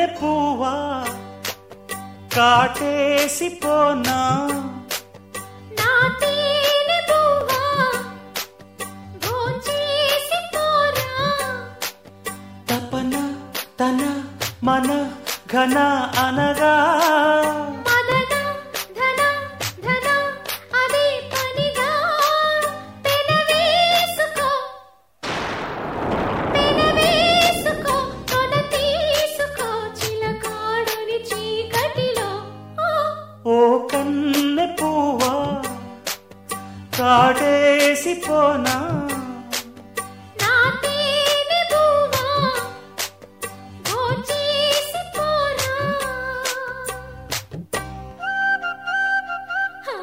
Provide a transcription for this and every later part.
కన్నె పువ్వా కాటేసి పోనా నా తేనె పువ్వా భోంచేసి పోరా తపన తన మన ఘన అనగా మదన ధన ధన అదే పనిగా పెనవేసుకో పెనవేసుకో తొడ తీసుకో చిలకాడని చీకటిలో ఓ ఓ కన్నె పువ్వా కాటేసి పోనా నా తేనె పువ్వా భోంచేసి పోరా హా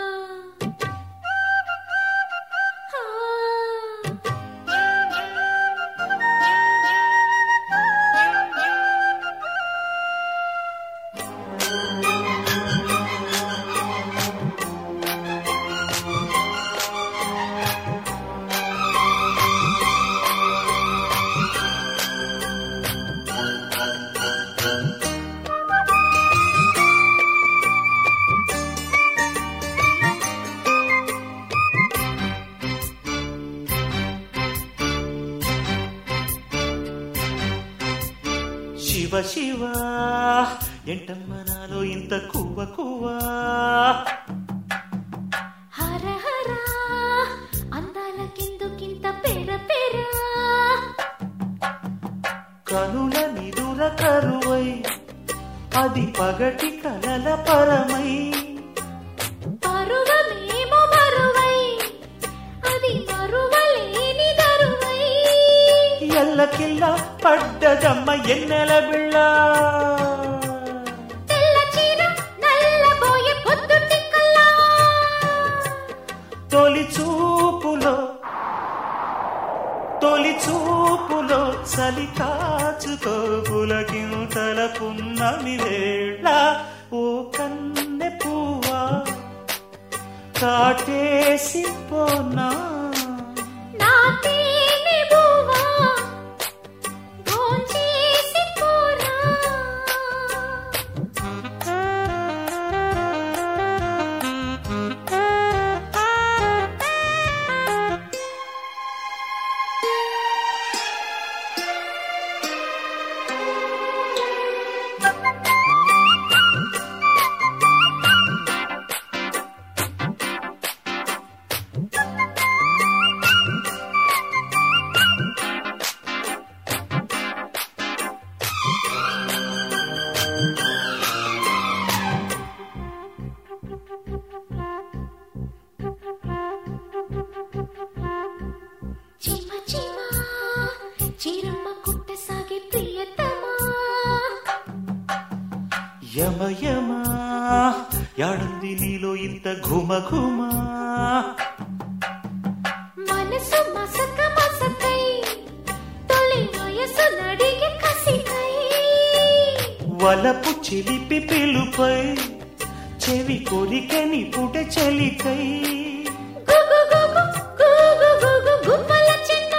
శివ శివ ఎంటమ్మ నాలో ఇంత కువ్వ కువ్వా హర హర అందాల కిందుకింత పెర పెర కనుల నిదుర కరువై అది పగటి కలల పరమై పరువమేమో మరువై అది మరువలేని దరువై ఎల్లకిల్ల పడ్డదమ్మ ఎన్నెల బిళ్ళ తెల్ల చీర నల్లబోయే పొద్దుటి కల్లా తొలి చూపులో తొలి చూపులో చలి కాచుకో పులకింతల పున్నమి వేళ ఓ కన్నె పువ్వా కాటేసి పోనా నా తేనె బువ్వా భోంచేసి పోరా చిమ చిమ చిరమ్మ కుట్ట సాగే ప్రియతమా యమ యమ యాడుంది నీలో ఇంత ఘుమ ఘుమా మనసు మసక మసకై తొలి వయసు నడిగే కసికై వలపు చిలిపి పిలుపై చెవి కొరికని పుట చలికై గుగు గుగు గుగు గుగు గుమ్మల చిన్న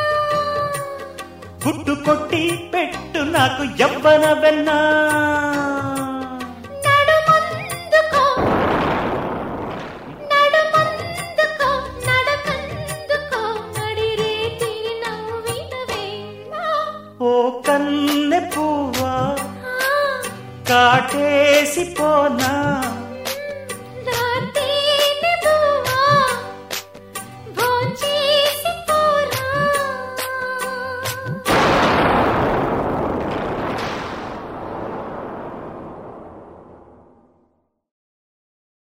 గుట్టు కొట్టి పెట్టు నాకు యవ్వన వెన్నా